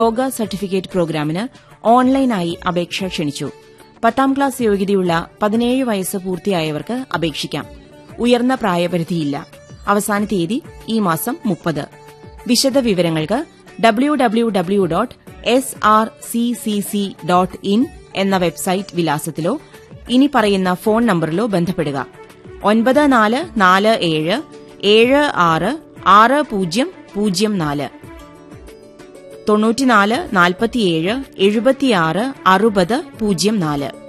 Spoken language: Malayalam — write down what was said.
യോഗ സർട്ടിഫിക്കറ്റ് പ്രോഗ്രാമിന് ഓൺലൈനായി അപേക്ഷ ക്ഷണിച്ചു പത്താം ക്ലാസ് യോഗ്യതയുള്ള പതിനേഴ് വയസ്സ് പൂർത്തിയായവർക്ക് അപേക്ഷിക്കാം ഉയർന്ന പ്രായപരിധിയില്ല അവസാന തീയതി ഈ മാസം മുപ്പത് വിശദ വിവരങ്ങൾക്ക് W W W dot S R C C C dot in എന്ന വെബ്സൈറ്റ് വിലാസത്തിലോ ഇനി പറയുന്ന ഫോൺ നമ്പറിലോ ബന്ധപ്പെടുക ഒൻപത് നാല് നാല് ഏഴ് ഏഴ് ആറ് ആറ് പൂജ്യം പൂജ്യം നാല് തൊണ്ണൂറ്റിനാല് നാൽപ്പത്തിയേഴ് എഴുപത്തിയാറ് അറുപത് പൂജ്യം നാല്